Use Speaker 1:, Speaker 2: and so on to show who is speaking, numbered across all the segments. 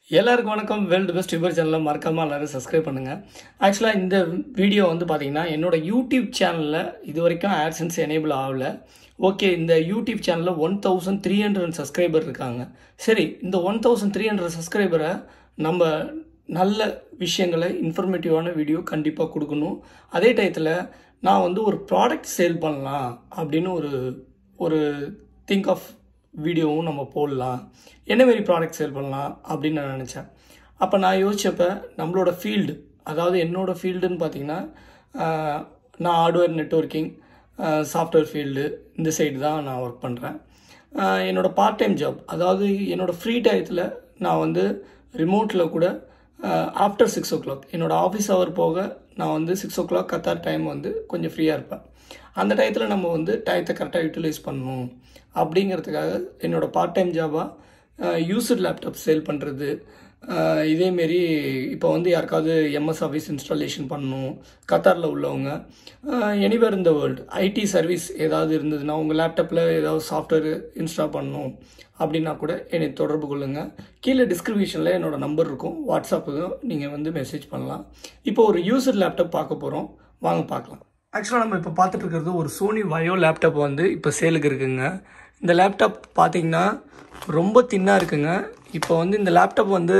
Speaker 1: எல்லாருக்கும் வணக்கம் world best Uber சேனலில் மறக்காமல் எல்லாரும் சப்ஸ்கிரைப் பண்ணுங்கள் ஆக்சுவலாக இந்த வீடியோ வந்து பார்த்தீங்கன்னா என்னோட யூடியூப் சேனலில் இது வரைக்கும் ஆட்சன்ஸ் எனேபிள் ஆகல ஓகே இந்த யூடியூப் சேனலில் one thousand three hundred subscriber இருக்காங்க சரி இந்த ஒன் தௌசண்ட் த்ரீ ஹண்ட்ரட் சப்ஸ்கிரைபரை நம்ம நல்ல விஷயங்களை இன்ஃபர்மேட்டிவான வீடியோ கண்டிப்பாக கொடுக்கணும் அதே டயத்தில் நான் வந்து ஒரு ப்ராடக்ட் சேல் பண்ணலாம் அப்படின்னு ஒரு ஒரு திங்க் ஆஃப் வீடியோவும் நம்ம போடலாம் என்ன மாரி ப்ராடக்ட் சேல் பண்ணலாம் அப்படின்னு நான் நினச்சேன் அப்போ நான் யோசிச்சப்ப நம்மளோட ஃபீல்டு அதாவது என்னோட ஃபீல்டுன்னு பார்த்தீங்கன்னா ஆஹ், நான் ஹார்ட்வேர் நெட்வொர்க்கிங் சாஃப்ட்வேர் ஃபீல்டு இந்த சைடு தான் நான் ஒர்க் பண்ணுறேன் என்னோட பார்ட் டைம் ஜாப் அதாவது என்னோட ஃப்ரீ டயத்தில் நான் வந்து ரிமோட்டில் கூட ஆஃப்டர் சிக்ஸ் ஓ கிளாக் என்னோட ஆஃபீஸ் ஹவர் போக நான் வந்து six o'clock Qatar time வந்து கொஞ்சம் ஃப்ரீயாக இருப்பேன் அந்த டயத்தில் நம்ம வந்து டயத்தை கரெக்டாக யூட்டிலைஸ் பண்ணணும் அப்படிங்கிறதுக்காக என்னோட பார்ட் டைம் ஜாபாக யூஸ்டு லேப்டாப் சேல் பண்ணுறது இதேமாரி இப்போ வந்து யாருக்காவது எம்எஸ் ஆஃபீஸ் இன்ஸ்டாலேஷன் பண்ணணும் கத்தாரில் உள்ளவங்க எனிவேர் இந்த வேர்ல்டு ஐடி சர்வீஸ் ஏதாவது இருந்ததுன்னா உங்கள் லேப்டாப்பில் ஏதாவது சாஃப்ட்வேர் இன்ஸ்டால் பண்ணணும் அப்படின்னா கூட என்னை தொடர்பு கொள்ளுங்கள் கீழே டிஸ்கிரிப்ஷனில் என்னோட நம்பர் இருக்கும் வாட்ஸ்அப்புக்கு நீங்கள் வந்து மெசேஜ் பண்ணலாம் இப்போ ஒரு யூசர் லேப்டாப் பார்க்க போகிறோம் வாங்க பார்க்கலாம் ஆக்சுவலாக நம்ம இப்போ பார்த்துட்டு இருக்கிறது ஒரு சோனி வயோ லேப்டாப் வந்து இப்போ சேலுக்கு இருக்குங்க இந்த லேப்டாப் பார்த்தீங்கன்னா ரொம்ப தின்னாக இருக்குங்க இப்போ வந்து இந்த லேப்டாப் வந்து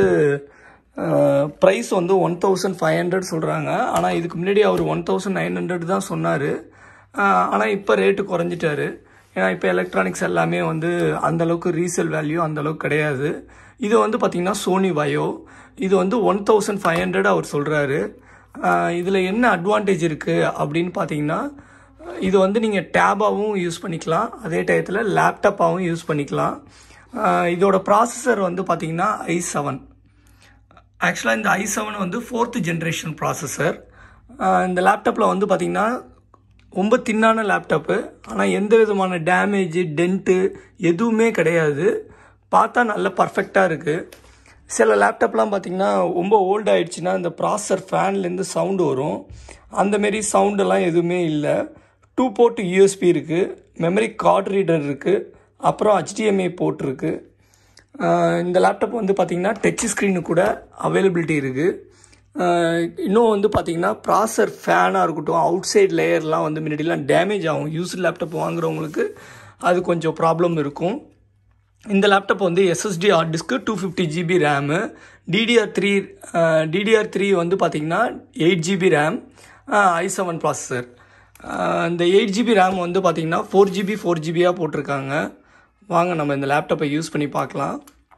Speaker 1: ப்ரைஸ் வந்து ஒன் தௌசண்ட் ஃபைவ் ஹண்ட்ரட் சொல்கிறாங்க ஆனால் இதுக்கு முன்னாடி அவர் ஒன் தௌசண்ட் நைன் ஹண்ட்ரட் தான் சொன்னார் ஆனால் இப்போ ரேட்டு குறைஞ்சிட்டாரு ஏன்னா இப்போ எலக்ட்ரானிக்ஸ் எல்லாமே வந்து அந்த அளவுக்கு ரீசேல் வேல்யூ அந்த அளவுக்கு கிடையாது இது வந்து பார்த்திங்கன்னா சோனி வயோ இது வந்து ஒன் தௌசண்ட் ஃபைவ் ஹண்ட்ரட் அவர் சொல்கிறாரு இதில் என்ன அட்வான்டேஜ் இருக்குது அப்படின்னு பார்த்தீங்கன்னா இது வந்து நீங்கள் டேபாகவும் யூஸ் பண்ணிக்கலாம் அதே டயத்தில் லேப்டாப்பாகவும் யூஸ் பண்ணிக்கலாம் ஆஹ் இதோட ப்ராசஸர் வந்து பார்த்தீங்கன்னா ஐ செவன் ஆக்சுவலாக இந்த ஐ செவன் வந்து ஃபோர்த்து ஜென்ரேஷன் ப்ராசஸர் இந்த லேப்டாப்பில் வந்து பார்த்தீங்கன்னா ரொம்ப தின்னான லேப்டாப்பு ஆனால் எந்த விதமான டேமேஜ் டென்ட்டு எதுவுமே கிடையாது பார்த்தா நல்ல பர்ஃபெக்டாக இருக்குது சில லேப்டாப்லாம் பார்த்தீங்கன்னா ரொம்ப ஓல்ட் ஆயிடுச்சுன்னா இந்த ப்ராசர் ஃபேன்லேருந்து சவுண்டு வரும் அந்தமாரி சவுண்டெல்லாம் எதுவுமே இல்லை டூ போர்ட் யூஎஸ்பி இருக்குது மெமரி கார்டு ரீடர் இருக்குது அப்புறம் HDMI போர்ட் இருக்குது ஆஹ் இந்த லேப்டாப் வந்து பார்த்தீங்கன்னா டச் ஸ்க்ரீனு கூட அவைலபிலிட்டி இருக்குது இன்னும் வந்து பார்த்தீங்கன்னா ப்ராசர் ஃபேனாக இருக்கட்டும் அவுட் சைட் லேயர்லாம் வந்து முன்னாடிலாம் டேமேஜ் ஆகும் யூஸ்டு லேப்டாப் வாங்குறவங்களுக்கு அது கொஞ்சம் ப்ராப்ளம் இருக்கும் இந்த லேப்டாப் வந்து எஸ்எஸ்டி ஹார்ட் டிஸ்க்கு two fifty GB RAM DDR three DDR three வந்து பார்த்தீங்கன்னா eight GB RAM I seven processor இந்த எயிட் ஜிபி ரேம் வந்து பார்த்தீங்கன்னா ஃபோர் ஜிபி ஃபோர் ஜிபியாக போட்டிருக்காங்க வாங்க நம்ம இந்த லேப்டாப்பை யூஸ் பண்ணி பார்க்கலாம்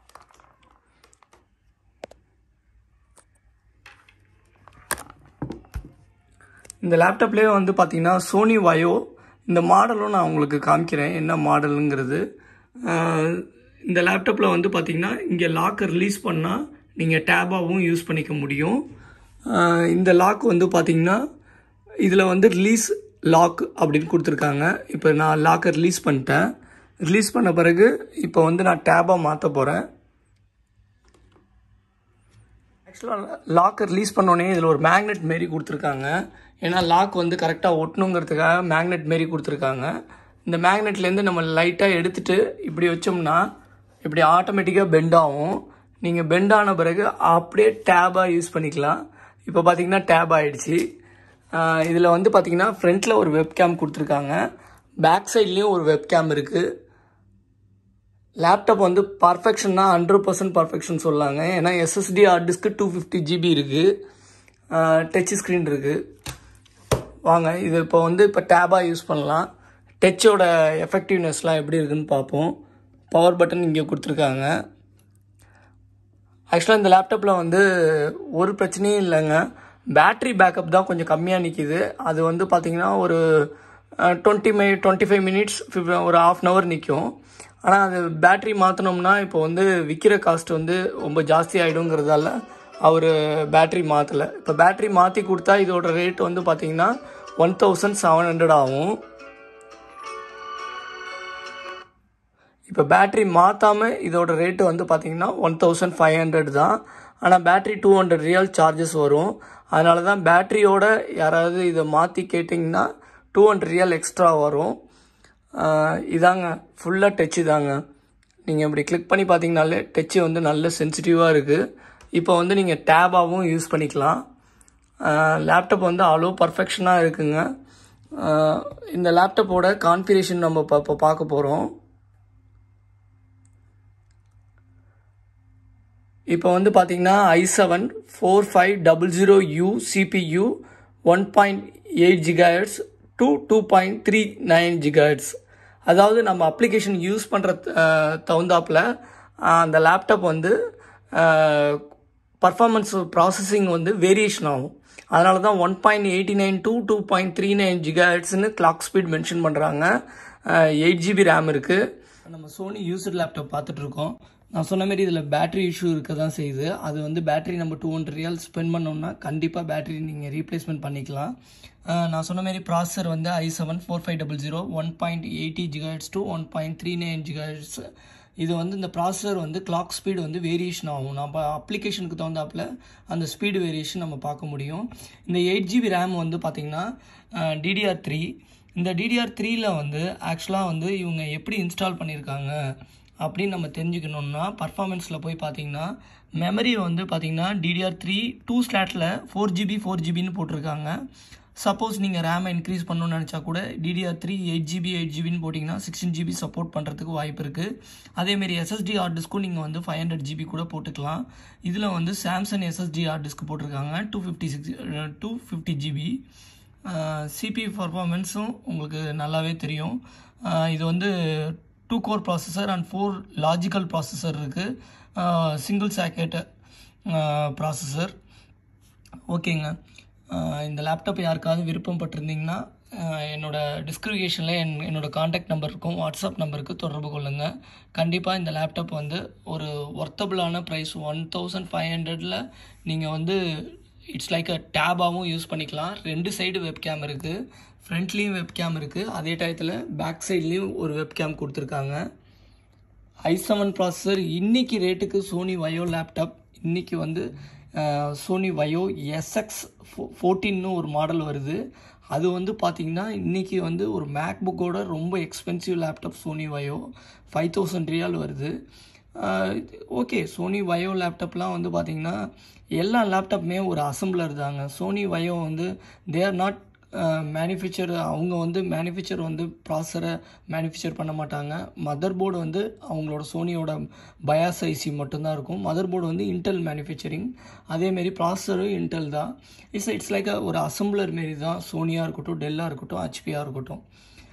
Speaker 1: இந்த லேப்டாப்லேயே வந்து பார்த்தீங்கன்னா சோனி வயோ இந்த மாடலும் நான் உங்களுக்கு காமிக்கிறேன் என்ன மாடலுங்கிறது ஆஹ் இந்த லேப்டாப்பில் வந்து பார்த்தீங்கன்னா இங்கே லாக்கை ரிலீஸ் பண்ணால் நீங்கள் டேபாகவும் யூஸ் பண்ணிக்க முடியும் ஆஹ் இந்த லாக் வந்து பார்த்தீங்கன்னா இதில் வந்து ரிலீஸ் லாக் அப்படின்னு கொடுத்துருக்காங்க இப்போ நான் லாக்கை ரிலீஸ் பண்ணிட்டேன் ரிலீஸ் பண்ண பிறகு இப்போ வந்து நான் டேபாக மாற்ற போகிறேன் ஆக்சுவலாக லாக்கை ரிலீஸ் பண்ணோடனே இதில் ஒரு மேக்னெட் மாரி கொடுத்துருக்காங்க ஏன்னா லாக் வந்து கரெக்டாக ஒட்டணுங்கிறதுக்காக மேக்னெட் மாரி கொடுத்துருக்காங்க இந்த மேக்னெட்லேருந்து நம்ம லைட்டாக எடுத்துட்டு இப்படி வச்சோம்னா இப்படி ஆட்டோமேட்டிக்காக பெண்ட் ஆகும் நீங்கள் பெண்ட் ஆன பிறகு அப்படியே டேபாக யூஸ் பண்ணிக்கலாம் இப்போ பார்த்தீங்கன்னா டேப் ஆகிடுச்சு இதில் வந்து பார்த்தீங்கன்னா ஃப்ரண்ட்டில் ஒரு வெப்கேம் கொடுத்துருக்காங்க பேக் சைட்லேயும் ஒரு வெப்கேம் இருக்குது லேப்டாப் வந்து பர்ஃபெக்ஷன்னா ஹண்ட்ரட் பர்சன்ட் பர்ஃபெக்ஷன் சொல்லாங்க ஏன்னா எஸ்எஸ்டி ஹார்ட் டிஸ்க்கு டூ ஃபிஃப்டி ஜிபி இருக்குது டச் ஸ்க்ரீன் இருக்குது வாங்க இது இப்போ வந்து இப்போ டேபாக யூஸ் பண்ணலாம் டச்சோட எஃபெக்டிவ்னஸ்லாம் எப்படி இருக்குன்னு பார்ப்போம் பவர் பட்டன் இங்கே கொடுத்துருக்காங்க ஆக்சுவலாக இந்த லேப்டாப்பில் வந்து ஒரு பிரச்சனையும் இல்லைங்க பேட்ரி பேக்கப் தான் கொஞ்சம் கம்மியாக நிற்கிது அது வந்து பார்த்திங்கன்னா ஒரு டுவெண்ட்டி மை டுவெண்ட்டி ஃபைவ் மினிட்ஸ் ஒரு ஆஃப் அன் ஹவர் நிற்கும் ஆனால் அது பேட்ரி மாற்றினோம்னா இப்போ வந்து விற்கிற காஸ்ட் வந்து ரொம்ப ஜாஸ்தி ஆகிடுங்கிறதால அவர் பேட்ரி மாற்றலை இப்போ பேட்ரி மாற்றி கொடுத்தா இதோட ரேட் வந்து பார்த்திங்கன்னா ஒன் தௌசண்ட் செவன் ஹண்ட்ரட் ஆகும் இப்போ பேட்ரி மாற்றாமல் இதோட ரேட்டு வந்து பார்த்தீங்கன்னா ஒன் தௌசண்ட் ஃபைவ் ஹண்ட்ரட் தான் ஆனால் battery two hundred riyal charges வரும் அதனால தான் பேட்ரியோட யாராவது இதை மாற்றி கேட்டிங்கன்னா டூ ஹண்ட்ரட் ரியல் எக்ஸ்ட்ரா வரும் ஆஹ் இதாங்க ஃபுல்லாக டச்சு தாங்க நீங்கள் இப்படி கிளிக் பண்ணி பார்த்தீங்கனாலே டச்சு வந்து நல்ல சென்சிட்டிவாக இருக்குது இப்போ வந்து நீங்கள் டேபாகவும் யூஸ் பண்ணிக்கலாம் லேப்டாப் வந்து அவ்வளோ பர்ஃபெக்ஷனாக இருக்குங்க அஹ் இந்த லேப்டாப்போட கான்ஃபிகரேஷன் நம்ம இப்போ இப்போ பார்க்க போகிறோம் இப்போ வந்து பார்த்தீங்கன்னா I seven four five double zero U CPU one point eight gigahertz two two point three nine gigahertz அதாவது நம்ம அப்ளிகேஷன் யூஸ் பண்ணுற தகுந்தாப்பில் அந்த லேப்டாப் வந்து பர்ஃபார்மன்ஸ் ப்ராசஸிங் வந்து வேரியேஷன் ஆகும் அதனால தான் one point eighty nine two two point three nine ஜிகாஹெட்ஸ்னு கிளாக் ஸ்பீட் மென்ஷன் பண்ணுறாங்க எயிட் ஜிபி ரேம் இருக்குது நம்ம சோனி யூஸ்டு லேப்டாப் பார்த்துட்டு இருக்கோம் நான் சொன்ன மாதிரி இதில் பேட்டரி இஷ்யூ இருக்க தான் செய்யுது அது வந்து பேட்டரி நம்ம டூ ஹண்ட்ரட் ரியல் ஸ்பெண்ட் பண்ணோம்னா கண்டிப்பாக பேட்டரி நீங்கள் ரீப்ளேஸ்மெண்ட் பண்ணிக்கலாம் அஹ் நான் சொன்ன மாதிரி ப்ராசஸர் வந்து I seven four five double zero one point eighty gigahertz to one point three nine gigahertz இது வந்து இந்த ப்ராசஸர் வந்து கிளாக் ஸ்பீடு வந்து வேரியேஷன் ஆகும் நம்ம அப்ளிகேஷனுக்கு தகுந்தாப்பில் அந்த ஸ்பீடு வேரியேஷன் நம்ம பார்க்க முடியும் இந்த எயிட் ஜிபி ரேம் வந்து பார்த்திங்கன்னா டிடிஆர் த்ரீ இந்த டிடிஆர் த்ரீயில் வந்து ஆக்சுவலாக வந்து இவங்க எப்படி இன்ஸ்டால் பண்ணியிருக்காங்க அப்படின்னு நம்ம தெரிஞ்சுக்கணுன்னா பர்ஃபார்மன்ஸில் போய் பார்த்தீங்கன்னா மெமரி வந்து பார்த்தீங்கன்னா டிடிஆர் த்ரீ டூ ஸ்லாட்டில் ஃபோர் ஜிபி ஃபோர் ஜிபின்னு போட்டிருக்காங்க சப்போஸ் நீங்கள் ரேமை இன்க்ரீஸ் பண்ணணும்னு நினச்சா கூட DDR three eight GB eight ஜிபின்னு போட்டிங்கன்னா சிக்ஸ்டீன் ஜிபி சப்போர்ட் பண்ணுறதுக்கு வாய்ப்பு இருக்குது அதேமாரி எஸ்எஸ்டி ஹார்ட் டிஸ்க்கும் நீங்கள் வந்து ஃபைவ் ஹண்ட்ரட் ஜிபி கூட போட்டுக்கலாம் இதில் வந்து சாம்சங் எஸ்எஸ்டி ஹார்ட் டிஸ்க் போட்டிருக்காங்க two fifty six two fifty GB சிபி பர்ஃபார்மன்ஸும் உங்களுக்கு நல்லாவே தெரியும் ஆஹ் இது வந்து two core processor and four logical processor இருக்குது சிங்கிள் சாக்கெட் ப்ராசஸர் ஓகேங்க ஆஹ் இந்த லேப்டாப் யாருக்காவது விருப்பம் பட்டிருந்தீங்கன்னா ஆஹ் என்னோட டிஸ்கிரிப்ஷனில் என் என்னோட காண்டாக்ட் நம்பர் இருக்கும் வாட்ஸ்அப் நம்பருக்கு தொடர்பு கொள்ளுங்கள் கண்டிப்பாக இந்த லேப்டாப் வந்து ஒரு ஒர்த்தபிளான ப்ரைஸ் ஒன் தௌசண்ட் ஃபைவ் ஹண்ட்ரடில் நீங்கள் வந்து இட்ஸ் லைக் அ டேபாகவும் யூஸ் பண்ணிக்கலாம் ரெண்டு சைடு வெப் கேம் இருக்குது ஃப்ரண்ட்லேயும் வெப் கேம் இருக்குது அதே டயத்தில் பேக் சைட்லேயும் ஒரு வெப் கேம் கொடுத்துருக்காங்க ஐ செவன் ப்ராசஸர் இன்னைக்கு ரேட்டுக்கு சோனி வயோ லேப்டாப் இன்னைக்கு வந்து சோனி வயோ எஸ்எக்ஸ் ஃபோர்டீன்னு ஒரு மாடல் வருது அது வந்து பார்த்திங்கன்னா இன்றைக்கி வந்து ஒரு மேக் புக்கோட ரொம்ப expensive laptop Sony Vaio five thousand riyal வருது ஓகே சோனி வயோ லேப்டாப்லாம் வந்து பார்த்திங்கன்னா எல்லா லேப்டாப்புமே ஒரு அசம்பிளர் தாங்க சோனி வயோ வந்து தே ஆர் நாட் மேனுஃபேக்சர் அவங்க வந்து மேனுஃபேக்சர் வந்து ப்ராசரை மேனுஃபேக்சர் பண்ண மாட்டாங்க மதர் போர்டு வந்து அவங்களோட சோனியோட பயாஸ் ஐசி மட்டும்தான் இருக்கும் மதர் போர்டு வந்து இன்டெல் மேனுஃபேக்சரிங் அதேமாரி ப்ராசரும் இன்டெல் தான் இட்ஸ் இட்ஸ் லைக் ஒரு அசம்பிளர் மாரி தான் சோனியாக இருக்கட்டும் டெல்லாக இருக்கட்டும் ஹெச்பியாக இருக்கட்டும்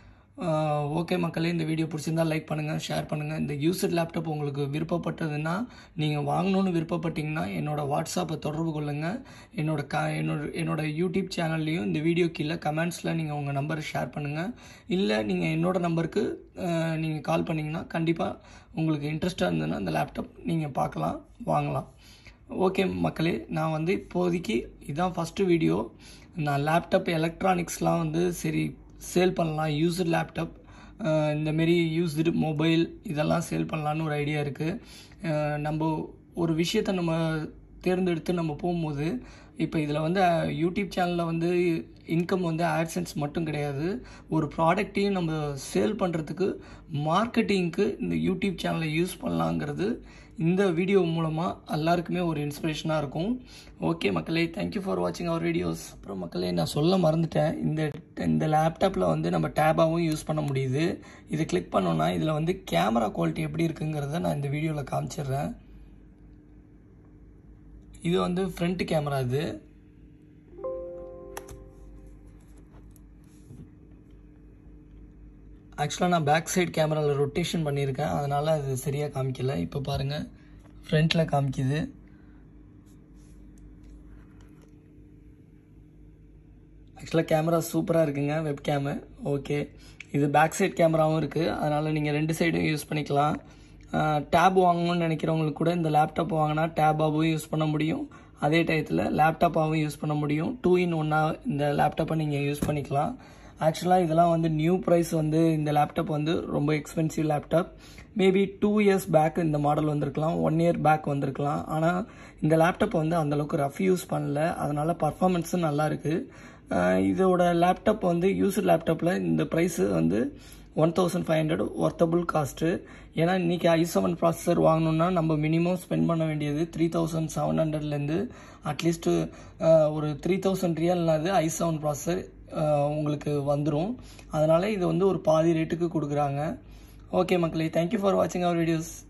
Speaker 1: ஓகே மக்களே இந்த வீடியோ பிடிச்சிருந்தா லைக் பண்ணுங்கள் ஷேர் பண்ணுங்கள் இந்த யூசர் லேப்டாப் உங்களுக்கு விருப்பப்பட்டதுன்னா நீங்கள் வாங்கணும்னு விருப்பப்பட்டீங்கன்னா என்னோட வாட்ஸ்அப்பை தொடர்பு கொள்ளுங்கள் என்னோட க என்னோட என்னோட யூடியூப் சேனல்லையும் இந்த வீடியோ கீழே கமெண்ட்ஸில் நீங்கள் உங்கள் நம்பரை ஷேர் பண்ணுங்கள் இல்லை நீங்கள் என்னோட நம்பருக்கு நீங்கள் கால் பண்ணிங்கன்னா கண்டிப்பாக உங்களுக்கு இன்ட்ரெஸ்ட்டாக இருந்ததுன்னா அந்த லேப்டாப் நீங்கள் பார்க்கலாம் வாங்கலாம் ஓகே மக்களே நான் வந்து இப்போதைக்கு இதான் ஃபஸ்ட்டு வீடியோ நான் லேப்டாப் எலக்ட்ரானிக்ஸ்லாம் வந்து சரி சேல் பண்ணலாம் யூஸ்டு லேப்டாப் இந்தமாரி யூஸ்டு மொபைல் இதெல்லாம் சேல் பண்ணலான்னு ஒரு ஐடியா இருக்குது நம்ம ஒரு விஷயத்தை நம்ம தேர்ந்தெடுத்து நம்ம போகும்போது இப்போ இதில் வந்து யூடியூப் சேனலில் வந்து இன்கம் வந்து ஆட்சன்ஸ் மட்டும் கிடையாது ஒரு ப்ராடக்ட்டையும் நம்ம சேல் பண்ணுறதுக்கு மார்க்கெட்டிங்க்கு இந்த யூடியூப் சேனலை யூஸ் பண்ணலாங்கிறது இந்த வீடியோ மூலமாக எல்லாருக்குமே ஒரு இன்ஸ்பிரேஷனாக இருக்கும் ஓகே மக்களே தேங்க்யூ ஃபார் வாட்சிங் அவர் வீடியோஸ் அப்புறம் மக்களே நான் சொல்ல மறந்துட்டேன் இந்த இந்த லேப்டாப்பில் வந்து நம்ம டேபாகவும் யூஸ் பண்ண முடியுது இதை கிளிக் பண்ணோன்னா இதில் வந்து கேமரா குவாலிட்டி எப்படி இருக்குங்கிறத நான் இந்த வீடியோவில் காமிச்சிடுறேன் இது வந்து ஃப்ரண்ட் கேமரா இது ஆக்சுவலாக நான் பேக் சைடு கேமராவில் ரொட்டேஷன் பண்ணியிருக்கேன் அதனால் அது சரியாக காமிக்கல இப்போ பாருங்கள் ஃப்ரண்ட்டில் காமிக்குது ஆக்சுவலாக கேமரா சூப்பராக இருக்குங்க வெப் கேமு ஓகே இது பேக் சைட் கேமராவும் இருக்குது அதனால் நீங்கள் ரெண்டு சைடும் யூஸ் பண்ணிக்கலாம் டேப் வாங்கணும்னு நினைக்கிறவங்களுக்கு கூட இந்த லேப்டாப் வாங்கினா டேபாகவும் யூஸ் பண்ண முடியும் அதே டயத்தில் லேப்டாப்பாகவும் யூஸ் பண்ண முடியும் டூ இன் ஒன்னாக இந்த லேப்டாப்பை நீங்கள் யூஸ் பண்ணிக்கலாம் ஆக்சுவலாக இதெல்லாம் வந்து நியூ ப்ரைஸ் வந்து இந்த லேப்டாப் வந்து ரொம்ப expensive laptop maybe two years back இந்த மாடல் வந்திருக்கலாம் ஒன் இயர் பேக் வந்திருக்கலாம் ஆனால் இந்த லேப்டாப் வந்து அந்தளவுக்கு ரஃப் யூஸ் பண்ணல அதனால் பர்ஃபார்மன்ஸும் நல்லா இருக்குது இதோட லேப்டாப் வந்து யூசர் லேப்டாப்பில் இந்த ப்ரைஸு வந்து one thousand five hundred worthful cost ஏன்னா இன்றைக்கி ஐ செவன் ப்ராசஸர் வாங்கணுன்னா நம்ம மினிமம் ஸ்பெண்ட் பண்ண வேண்டியது த்ரீ தௌசண்ட் செவன் ஹண்ட்ரட்லேருந்து அட்லீஸ்ட்டு ஒரு த்ரீ தௌசண்ட் ரியல்னாது ஐ செவன் ப்ராசஸர் உங்களுக்கு வந்துடும் அதனால் இது வந்து ஒரு பாதி ரேட்டுக்கு கொடுக்குறாங்க ஓகே மக்களே தேங்க்யூ ஃபார் வாட்சிங் அவர் வீடியோஸ்